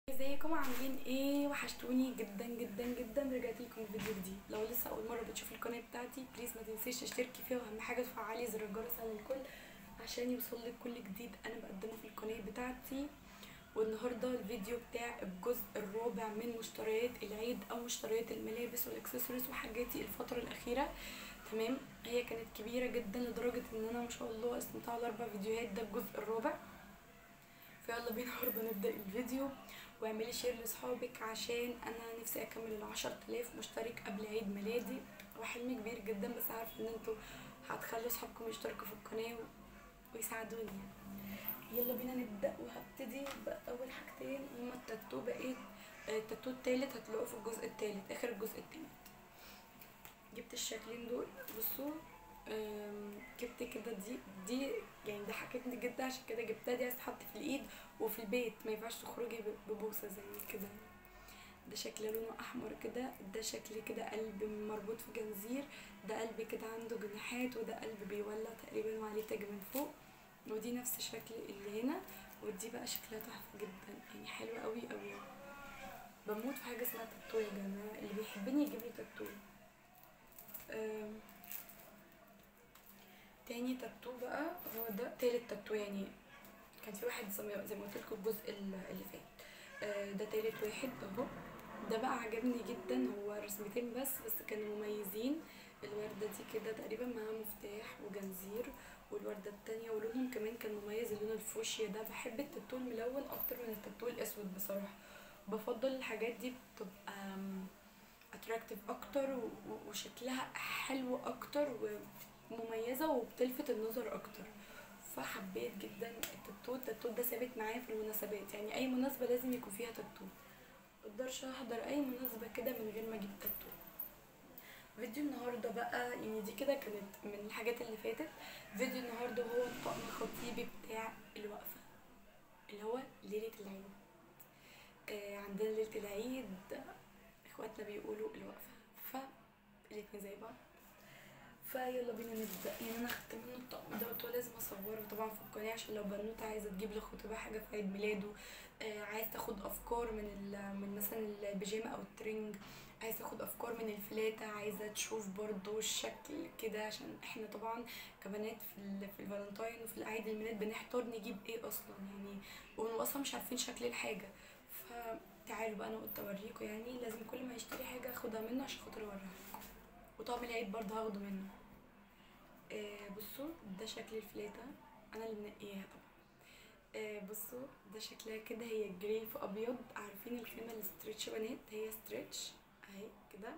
ازيكم عاملين ايه وحشتوني جدا جدا جدا رجعت لكم فيديو جديد لو لسه اول مره بتشوفي القناه بتاعتي بليز ما تنسيش تشتركي فيها واهم حاجه تفعلي زر الجرس على الكل عشان يوصلك كل جديد انا بقدمه في القناه بتاعتي والنهارده الفيديو بتاع الجزء الرابع من مشتريات العيد او مشتريات الملابس والاكسسوارز وحاجاتي الفتره الاخيره تمام هي كانت كبيره جدا لدرجه ان انا ما شاء الله قسمتها على اربع فيديوهات ده الجزء الرابع فيلا بينا النهارده نبدا الفيديو واعملي شير لاصحابك عشان انا نفسي اكمل العشر تلاف مشترك قبل عيد ميلادي وحلم كبير جدا بس عارفه ان انتوا هتخلوا اصحابكم يشتركوا في القناه و... ويساعدوني يلا بينا نبدا وهبتدي باول حاجتين هما التاتو بقيت التاتو التالت هتلاقوه في الجزء التالت اخر الجزء التالت جبت الشكلين دول بصوا جبت كده دي دي يعني ضحكتني جدا عشان كده جبتها دي عايز تتحط في الايد وفي البيت ما ينفعش تخرجي ببوسه زي كده ده شكل لونه احمر كده ده شكل كده قلب مربوط في جنزير ده قلب كده عنده جناحات وده قلب بيولع تقريبا وعليه تاج من فوق ودي نفس الشكل اللي هنا ودي بقى شكلها تحفه جدا يعني حلوه قوي قوي بموت في حاجه اسمها تاتو يا جماعه اللي بيحبني يجيب لي تاتو تاني تاتو بقى هو ده تالت تاتو يعني كان في واحد زي ما قلت لكم الجزء اللي فات آه ده تالت واحد اهو ده بقى عجبني جدا هو رسمتين بس بس كانوا مميزين الوردة دي كده تقريبا معاها مفتاح وجنزير والوردة التانية ولونهم كمان كان مميز اللون الفوشيا ده بحب التاتو الملون اكتر من التاتو الاسود بصراحة بفضل الحاجات دي بتبقى اتراكتيف اكتر وشكلها حلو اكتر ومميزه وبتلفت النظر اكتر فحبيت جدا التاتو التاتو ده ثابت معايا في المناسبات يعني اي مناسبه لازم يكون فيها تاتو مقدرش احضر اي مناسبه كده من غير ما اجيب تاتو فيديو النهارده بقى يعني دي كده كانت من الحاجات اللي فاتت فيديو النهارده هو الطقم الخطيبي بتاع الوقفه اللي هو ليله العيد آه عندنا ليله العيد اخواتنا بيقولوا الوقفه فالاتنين زي بعض فيلا بينا نبدا يعني انا خدت منه الطقم دوت ولازم اصوره طبعا في القناه عشان لو بنوته عايزه تجيب لخطيبها حاجه في عيد ميلاده آه عايز تاخد افكار من من مثلا البيجامه او الترنج عايز تاخد افكار من الفلاته عايزه تشوف برضو الشكل كده عشان احنا طبعا كبنات في في الفالنتاين وفي العيد الميلاد بنحتار نجيب ايه اصلا يعني اصلا مش عارفين شكل الحاجه ف تعالوا بقى انا قلت اوريكم يعني لازم كل ما يشتري حاجه اخدها منه عشان خاطر اوريها لكم وطقم العيد برضه هاخده منه آه بصوا ده شكل الفلاته انا اللي منقياها طبعا آه بصوا ده شكلها كده هي جري في ابيض عارفين الخامه الستريتش بنات هي ستريتش اهي كده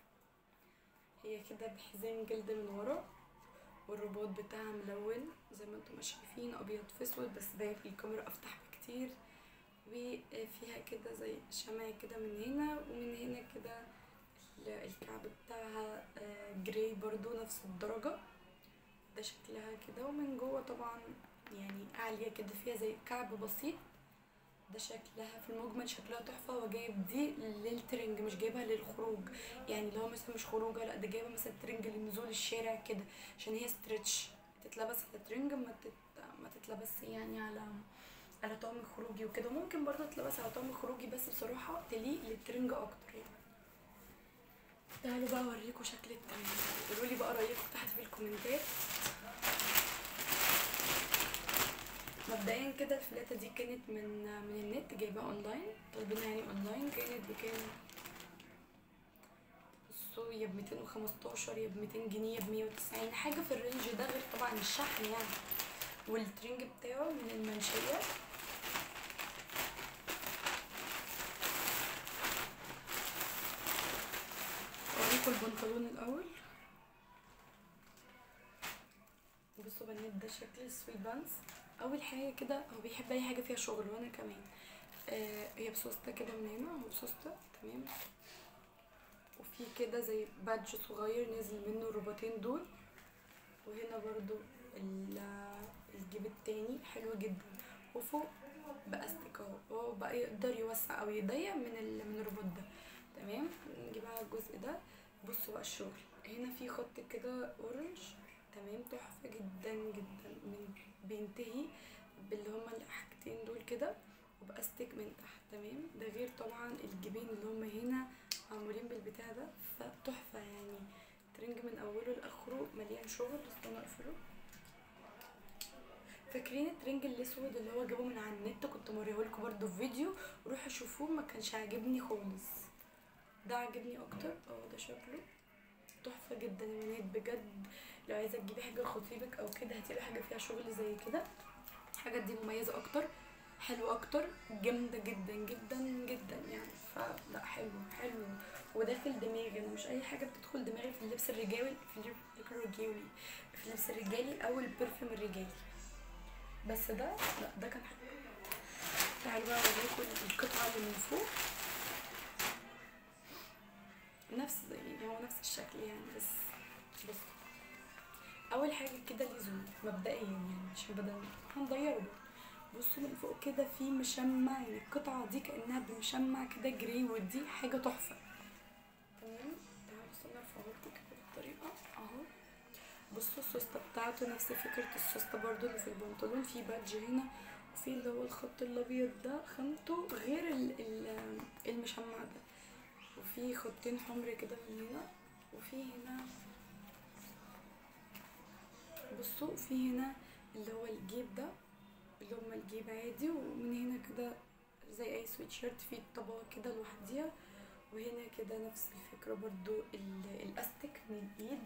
هي كده بحزام جلد من ورا والرباط بتاعها ملون زي ما انتم شايفين ابيض في اسود بس باين في الكاميرا افتح بكتير وفيها كده زي شمع كده من هنا ومن هنا كده الكعب بتاعها جراي برضو نفس الدرجة ده شكلها كده ومن جوه طبعا يعني عالية كده فيها زي كعب بسيط ده شكلها في المجمل شكلها تحفة وجايب دي للترنج مش جايبها للخروج يعني لو مثلا مش خروجه لا ده جايبه مثلا ترنج لنزول الشارع كده عشان هي ستريتش تتلبس على ترنج ما, تت... ما تتلبس يعني على على طقم خروجي وكده ممكن برضه تلبس على طقم خروجي بس بصراحه تليق للترنج اكتر يعني تعالوا بقى اوريكم شكل الترنج قولوا لي بقى رايكم تحت في الكومنتات مبدئيا كده الفلاته دي كانت من من النت جايباها اونلاين طالبينها يعني اونلاين كانت بكام بصوا يا ب 215 يا ب 200 جنيه يا ب 190 حاجه في الرينج ده غير طبعا الشحن يعني والترنج بتاعه من المنشيه اوريكم البنطلون الاول بصوا بنات ده شكل السويت بانس اول حاجه كده هو بيحب اي حاجه فيها شغل وانا كمان آه هي بسوسته كده من هنا هو بسوسته تمام وفي كده زي بادج صغير نازل منه الرباطين دول وهنا برضو الجيب التاني حلو جدا وفوق باستيك اهو هو بقى يقدر يوسع او يضيق من من الرباط ده تمام نجيب على الجزء ده بصوا بقى الشغل هنا في خط كده اورنج تمام تحفه جدا جدا من بينتهي باللي هما الحاجتين دول كده وبأستك من تحت تمام ده غير طبعا الجيبين اللي هما هنا معمولين بالبتاع ده فتحفة يعني ترنج من اوله لاخره مليان شغل استنى اقفله فاكرين الترنج الاسود اللي هو جابه من على النت كنت موريهولكوا برضو في فيديو روحوا شوفوه ما كانش عاجبني خالص ده عاجبني اكتر اه ده شكله تحفه جدا يا بنات بجد لو عايزه تجيبي حاجه لخطيبك او كده هتجيبي حاجه فيها شغل زي كده الحاجات دي مميزه اكتر حلو اكتر جامده جدا جدا جدا يعني فلا حلو حلو وداخل دماغي انا مش اي حاجه بتدخل دماغي في اللبس الرجالي في اللبس الرجالي في اللبس الرجالي او البرفيوم الرجالي بس ده لا ده كان حلو تعالوا بقى اوريكم القطعه اللي من فوق نفس يعني هو نفس الشكل يعني بس بص اول حاجه كده ليه زون مبدئيا يعني عشان بدل هنغيره بصوا من فوق كده في مشمع يعني القطعه دي كانها بمشمع كده جري ودي حاجه تحفه تمام تعالوا بس نرفعه لكم كده بالطريقه اهو بصوا السوسته بتاعته نفس فكره السوسته برضو اللي في البنطلون في بادج هنا وفي اللي هو الخط الابيض ده خامته غير ال- ال- المشمع ده وفي خطين حمر كده من هنا وفي هنا بصوا في هنا اللي هو الجيب ده اللي هما الجيب عادي ومن هنا كده زي اي سويت شيرت فيه طبقة كده لوحديها وهنا كده نفس الفكرة برضو ال- الاستك من الايد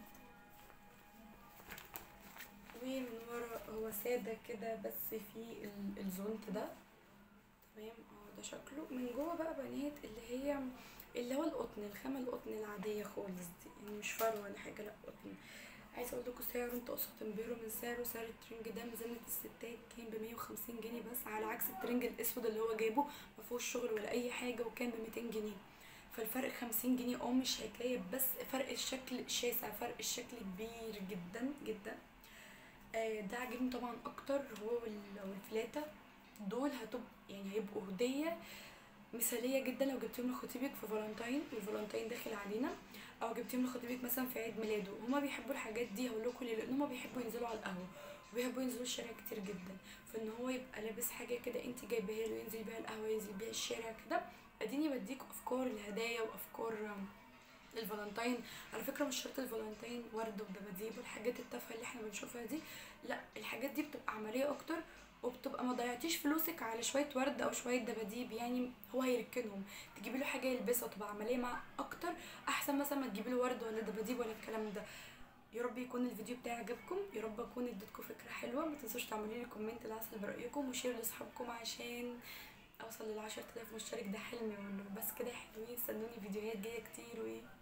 ومن ورا هو سادة كده بس فيه ال- الزونت ده تمام اه ده شكله من جوه بقى بنات اللي هي اللي هو القطن الخامة القطن العادية خالص دي يعني مش فرو ولا حاجة لا قطن عايزة اقول لكم سعره انتوا اصلا تنبهروا من سعره سعر الترنج ده ميزانية الستات كان ب 150 جنيه بس على عكس الترنج الاسود اللي هو جايبه ما فيهوش شغل ولا اي حاجة وكان ب 200 جنيه فالفرق 50 جنيه اه مش حكاية بس فرق الشكل شاسع فرق الشكل كبير جدا جدا آه، ده عاجبني طبعا اكتر هو وال- والفلاتة دول هتبقى يعني هيبقوا هدية مثالية جدا لو جبتيهم لخطيبك في فالنتاين والفالنتاين داخل علينا او جبتيهم لخطيبك مثلا في عيد ميلاده هما بيحبوا الحاجات دي هقول لكم ليه لان هما بيحبوا ينزلوا على القهوة وبيحبوا ينزلوا الشارع كتير جدا فان هو يبقى لابس حاجة كده انت جايباها له ينزل بيها القهوة ينزل بيها الشارع كده اديني بديكوا افكار الهدايا وافكار آم، الفالنتاين على فكره مش شرط الفالنتاين ورد ودباديب والحاجات التافهه اللي احنا بنشوفها دي لا الحاجات دي بتبقى عمليه اكتر وبتبقى ما ضيعتيش فلوسك على شويه ورد او شويه دباديب يعني هو هيركنهم تجيبي له حاجه يلبسها وتبقى عمليه معاه اكتر احسن مثلا ما تجيبي له ورد ولا دباديب ولا الكلام ده يا رب يكون الفيديو بتاعي عجبكم يا رب اكون اديتكم فكره حلوه ما تنسوش تعملوا لي كومنت العسل برايكم وشير لاصحابكم عشان اوصل لل 10000 مشترك ده حلمي والله بس كده يا حلوين استنوني فيديوهات جايه كتير وايه